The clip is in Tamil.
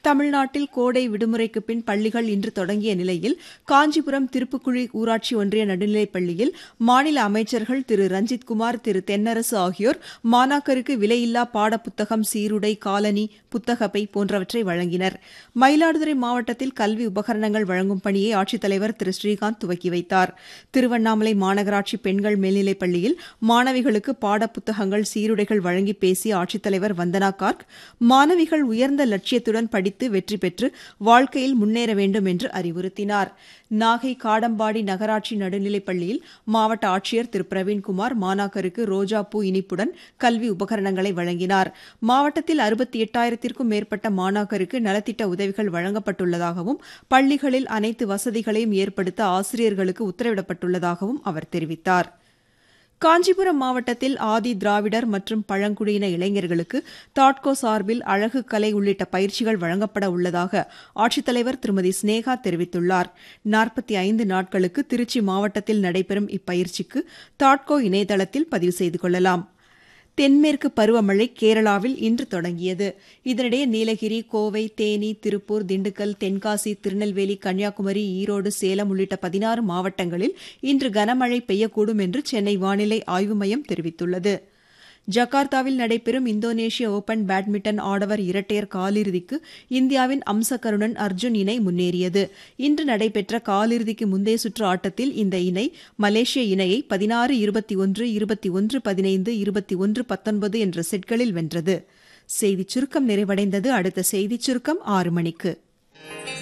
தமிழ்நாட்டில் கோடை விடுமுறைக்கு பின் பள்ளிகள் இன்று தொடங்கிய நிலையில் காஞ்சிபுரம் திருப்புக்குழி ஊராட்சி ஒன்றிய நடுநிலைப் பள்ளியில் மாநில அமைச்சர்கள் திரு ரஞ்சித்குமார் திரு தென்னரசு ஆகியோர் மாணாக்கருக்கு விலையில்லா பாடப்புத்தகம் சீருடை காலனி புத்தகப்பை போன்றவற்றை வழங்கினர் மயிலாடுதுறை மாவட்டத்தில் கல்வி உபகரணங்கள் வழங்கும் பணியை ஆட்சித்தலைவர் திரு ஸ்ரீகாந்த் துவக்கி வைத்தார் திருவண்ணாமலை மாநகராட்சி பெண்கள் மேல்நிலைப் பள்ளியில் மாணவிகளுக்கு பாடப்புத்தகங்கள் சீருடைகள் வழங்கி பேசிய ஆட்சித்தலைவர் வந்தனா கார்க் மாணவிகள் உயர்ந்த லட்சியத்துடன் படித்து வெற்றி பெற்று வாழ்க்கையில் முன்னேற வேண்டும் என்று அறிவுறுத்தினார் நாகை காடம்பாடி நகராட்சி நடுநிலைப் பள்ளியில் மாவட்ட ஆட்சியர் திரு பிரவீன்குமார் மாணாக்கருக்கு ரோஜா பூ இனிப்புடன் கல்வி உபகரணங்களை வழங்கினார் மாவட்டத்தில் அறுபத்தி எட்டாயிரத்திற்கும் மேற்பட்ட மாணாக்கருக்கு நலத்திட்ட உதவிகள் வழங்கப்பட்டுள்ளதாகவும் பள்ளிகளில் அனைத்து வசதிகளையும் ஏற்படுத்த ஆசிரியர்களுக்கு உத்தரவிடப்பட்டுள்ளதாகவும் அவர் தெரிவித்தார் காஞ்சிபுரம் மாவட்டத்தில் ஆதி திராவிடர் மற்றும் பழங்குடியின இளைஞர்களுக்கு தாட்கோ சார்பில் அழகு கலை உள்ளிட்ட பயிற்சிகள் வழங்கப்பட உள்ளதாக ஆட்சித்தலைவர் திருமதி ஸ்னேகா தெரிவித்துள்ளார் நாற்பத்தி ஐந்து நாட்களுக்கு திருச்சி மாவட்டத்தில் நடைபெறும் இப்பயிற்சிக்கு தாட்கோ இணையதளத்தில் பதிவு செய்து கொள்ளலாம் தென்மேற்கு பருவமழை கேரளாவில் இன்று தொடங்கியது இதனிடையே நீலகிரி கோவை தேனி திருப்பூர் திண்டுக்கல் தென்காசி திருநெல்வேலி கன்னியாகுமரி ஈரோடு சேலம் உள்ளிட்ட பதினாறு மாவட்டங்களில் இன்று கனமழை பெய்யக்கூடும் என்று சென்னை வானிலை ஆய்வு மையம் தெரிவித்துள்ளது ஜகார்த்தாவில் நடைபெறும் இந்தோனேஷிய ஓபன் பேட்மிண்டன் ஆடவர் இரட்டையர் காலிறுதிக்கு இந்தியாவின் அம்சகருணன் அர்ஜுன் இணை முன்னேறியது இன்று நடைபெற்ற காலிறுதிக்கு முந்தைய சுற்று ஆட்டத்தில் இந்த இணை மலேசிய இணையை பதினாறு இருபத்தி ஒன்று இருபத்தி ஒன்று பதினைந்து இருபத்தி ஒன்று பத்தொன்பது என்ற செட்களில் வென்றது செய்திச் சுருக்கம் நிறைவடைந்தது அடுத்த செய்திச் சுருக்கம் ஆறு மணிக்கு